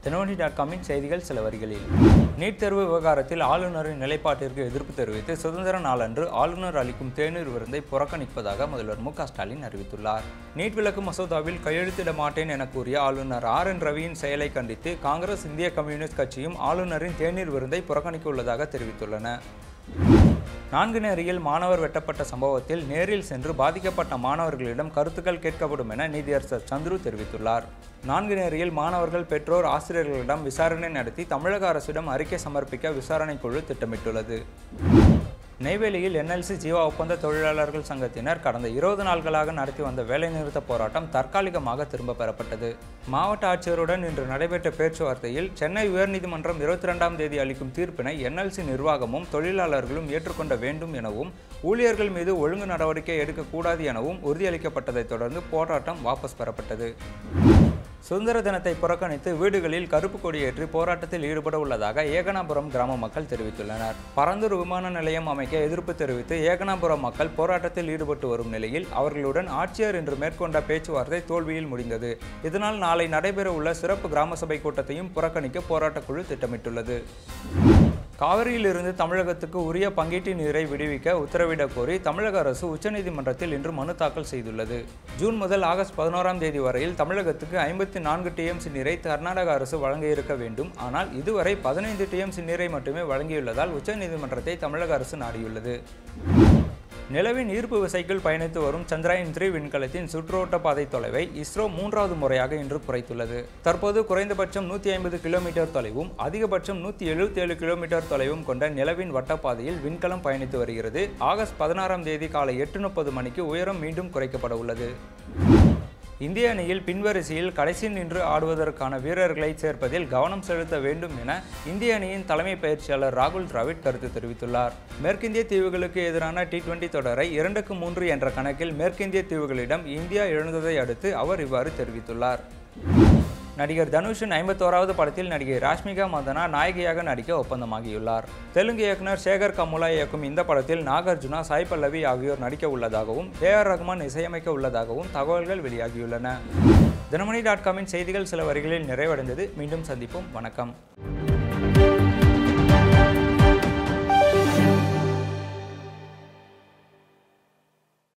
Dinamani dot காமின் செய்திகள் சில வரிகளில் நீட் தேர்வு விவகாரத்தில் ஆளுநரின் நிலைப்பாட்டிற்கு எதிர்ப்பு தெரிவித்து சுதந்திர நாளன்று ஆளுநர் அளிக்கும் தேநீர் விருந்தை புறக்கணிப்பதாக முதல்வர் மு க ஸ்டாலின் அறிவித்துள்ளார் நீட் விலக்கு மசோதாவில் கையெழுத்திட மாட்டேன் என கூறிய ஆளுநர் ஆர் என் ரவியின் செயலை கண்டித்து காங்கிரஸ் இந்திய கம்யூனிஸ்ட் கட்சியும் ஆளுநரின் தேநீர் விருந்தை புறக்கணிக்க உள்ளதாக தெரிவித்துள்ளன நான்கு நேரியில் மாணவர் வெட்டப்பட்ட சம்பவத்தில் நேரில் சென்று பாதிக்கப்பட்ட மாணவர்களிடம் கருத்துக்கள் கேட்கப்படும் என நீதியரசர் சந்துரு தெரிவித்துள்ளார் நான்கு நேரியில் மாணவர்கள் பெற்றோர் ஆசிரியர்களிடம் விசாரணை நடத்தி தமிழக அரசிடம் அறிக்கை சமர்ப்பிக்க விசாரணை குழு திட்டமிட்டுள்ளது நெய்வேலியில் என்எல்சி ஜீவா ஒப்பந்த தொழிலாளர்கள் சங்கத்தினர் கடந்த இருபது நாட்களாக நடத்தி வந்த வேலைநிறுத்த போராட்டம் தற்காலிகமாக திரும்ப பெறப்பட்டது மாவட்ட ஆட்சியருடன் இன்று நடைபெற்ற பேச்சுவார்த்தையில் சென்னை உயர்நீதிமன்றம் இருபத்தி ரெண்டாம் தேதி அளிக்கும் தீர்ப்பினை என்எல்சி நிர்வாகமும் தொழிலாளர்களும் ஏற்றுக்கொண்ட வேண்டும் எனவும் ஊழியர்கள் மீது ஒழுங்கு நடவடிக்கை எடுக்கக்கூடாது எனவும் உறுதியளிக்கப்பட்டதைத் தொடர்ந்து போராட்டம் வாபஸ் பெறப்பட்டது சுதந்திர தினத்தை புறக்கணித்து வீடுகளில் கருப்பு கொடியேற்றி போராட்டத்தில் ஈடுபட உள்ளதாக ஏகனாபுரம் கிராம மக்கள் தெரிவித்துள்ளனர் பரந்தூர் விமான நிலையம் அமைக்க எதிர்ப்பு தெரிவித்து ஏகனாபுரம் மக்கள் போராட்டத்தில் ஈடுபட்டு வரும் நிலையில் அவர்களுடன் ஆட்சியர் இன்று மேற்கொண்ட பேச்சுவார்த்தை தோல்வியில் முடிந்தது இதனால் நாளை நடைபெற உள்ள சிறப்பு கிராம சபை கூட்டத்தையும் புறக்கணிக்க போராட்டக்குழு திட்டமிட்டுள்ளது காவிரியிலிருந்து தமிழகத்துக்கு உரிய பங்கீட்டு நீரை விடுவிக்க உத்தரவிடக் கோரி தமிழக அரசு உச்சநீதிமன்றத்தில் இன்று மனு தாக்கல் செய்துள்ளது ஜூன் முதல் ஆகஸ்ட் பதினோராம் தேதி வரையில் தமிழகத்துக்கு ஐம்பத்தி நான்கு டிஎம்சி நீரை கர்நாடக அரசு வழங்க இருக்க வேண்டும் ஆனால் இதுவரை பதினைந்து டிஎம்சி நீரை மட்டுமே வழங்கியுள்ளதால் உச்சநீதிமன்றத்தை தமிழக அரசு நாடியுள்ளது நிலவின் ஈர்ப்பு விசைக்குள் பயணித்து வரும் சந்திராயன் த்ரீ விண்கலத்தின் சுற்றுவட்ட பாதை தொலைவை இஸ்ரோ மூன்றாவது முறையாக இன்று குறைத்துள்ளது தற்போது குறைந்தபட்சம் நூற்றி ஐம்பது கிலோமீட்டர் தொலைவும் அதிகபட்சம் நூற்றி எழுபத்தி ஏழு கிலோமீட்டர் தொலைவும் கொண்ட நிலவின் வட்டப்பாதையில் விண்கலம் பயணித்து வருகிறது ஆகஸ்ட் பதினாறாம் தேதி காலை எட்டு முப்பது மணிக்கு உயரம் மீண்டும் குறைக்கப்பட உள்ளது இந்திய அணியில் பின்வரிசையில் கடைசி நின்று ஆடுவதற்கான வீரர்களை சேர்ப்பதில் கவனம் செலுத்த வேண்டும் என இந்திய அணியின் தலைமை பயிற்சியாளர் ராகுல் டிராவிட் கருத்து தெரிவித்துள்ளார் மேற்கிந்திய தீவுகளுக்கு எதிரான டி டுவெண்டி தொடரை இரண்டுக்கு மூன்று என்ற கணக்கில் மேற்கிந்திய தீவுகளிடம் இந்தியா இழந்ததை அடுத்து அவர் இவ்வாறு தெரிவித்துள்ளார் நடிகர் தனுஷின் ஐம்பத்தோராவது படத்தில் நடிகை ராஷ்மிகா மந்தனா நாயகியாக நடிக்க ஒப்பந்தமாகியுள்ளார் தெலுங்கு இயக்குனர் சேகர் கமுலா இயக்கும் இந்த படத்தில் நாகார்ஜுனா சாய் பல்லவி ஆகியோர் நடிக்க உள்ளதாகவும் ஏ ஆர் ரஹ்மான் இசையமைக்க உள்ளதாகவும் தகவல்கள் வெளியாகியுள்ளன தினமணி டாட் காமின் செய்திகள் சில வரிகளில் நிறைவடைந்தது மீண்டும் சந்திப்போம் வணக்கம்